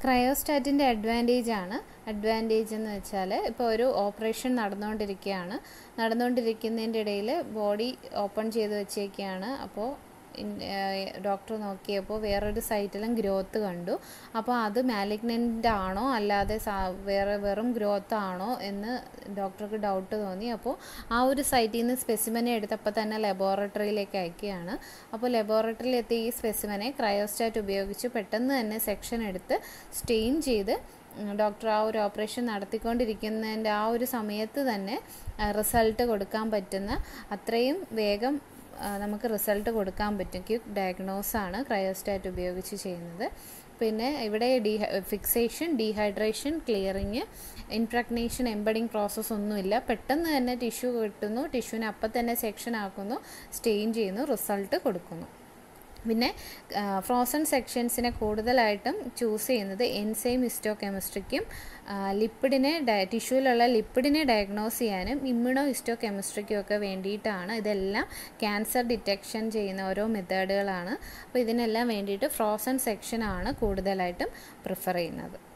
ക്രയോസ്റ്റാറ്റിൻ്റെ advantage ആണ് advantage എന്ന് വെച്ചാൽ ഇപ്പോൾ ഒരു ഓപ്പറേഷൻ നടന്നുകൊണ്ടിരിക്കുകയാണ് നടന്നുകൊണ്ടിരിക്കുന്നതിൻ്റെ ഇടയിൽ ബോഡി ഓപ്പൺ ചെയ്ത് വെച്ചേക്കുകയാണ് അപ്പോൾ ഡോക്ടർ നോക്കിയപ്പോൾ വേറൊരു സൈറ്റിലും ഗ്രോത്ത് കണ്ടു അപ്പോൾ അത് മാലിഗ്നൻ്റ് ആണോ അല്ലാതെ വേറെ വെറും ഗ്രോത്ത് ആണോ എന്ന് ഡോക്ടർക്ക് ഡൗട്ട് തോന്നി അപ്പോൾ ആ ഒരു സൈറ്റിൽ നിന്ന് സ്പെസിമനെ എടുത്തപ്പോൾ തന്നെ ലബോറട്ടറിയിലേക്ക് അയക്കുകയാണ് അപ്പോൾ ലബോറട്ടറിയിൽ എത്തിയ ഈ സ്പെസിമനെ ക്രയോസ്റ്റാറ്റ് ഉപയോഗിച്ച് പെട്ടെന്ന് തന്നെ സെക്ഷൻ എടുത്ത് സ്റ്റെയിൻ ചെയ്ത് ഡോക്ടർ ആ ഒരു ഓപ്പറേഷൻ നടത്തിക്കൊണ്ടിരിക്കുന്നതിൻ്റെ ആ ഒരു സമയത്ത് തന്നെ റിസൾട്ട് കൊടുക്കാൻ പറ്റുന്ന അത്രയും വേഗം നമുക്ക് റിസൾട്ട് കൊടുക്കാൻ പറ്റും ക്യുക്ക് ഡയഗ്നോസാണ് ക്രയോസ്റ്റാറ്റ് ഉപയോഗിച്ച് ചെയ്യുന്നത് പിന്നെ ഇവിടെ ഡീ fixation dehydration clearing impregnation embedding process ഒന്നുമില്ല പെട്ടെന്ന് തന്നെ ടിഷ്യൂ കിട്ടുന്നു ടിഷ്യൂവിനെ അപ്പം തന്നെ സെക്ഷൻ ആക്കുന്നു സ്റ്റെയിൻ ചെയ്യുന്നു റിസൾട്ട് കൊടുക്കുന്നു പിന്നെ ഫ്രോസൺ സെക്ഷൻസിനെ കൂടുതലായിട്ടും ചൂസ് ചെയ്യുന്നത് എൻസൈം ഹിസ്റ്റോ കെമിസ്ട്രിക്കും ലിപ്പിഡിനെ ടിഷ്യൂവിലുള്ള ലിപ്പിഡിനെ ഡയഗ്നോസ് ചെയ്യാനും ഇമ്മ്യൂണോ ഹിസ്റ്റോ കെമിസ്ട്രിക്കും ഒക്കെ വേണ്ടിയിട്ടാണ് ഇതെല്ലാം ക്യാൻസർ ഡിറ്റക്ഷൻ ചെയ്യുന്ന ഓരോ മെത്തേഡുകളാണ് അപ്പോൾ ഇതിനെല്ലാം വേണ്ടിയിട്ട് ഫ്രോസൺ സെക്ഷനാണ് കൂടുതലായിട്ടും പ്രിഫർ ചെയ്യുന്നത്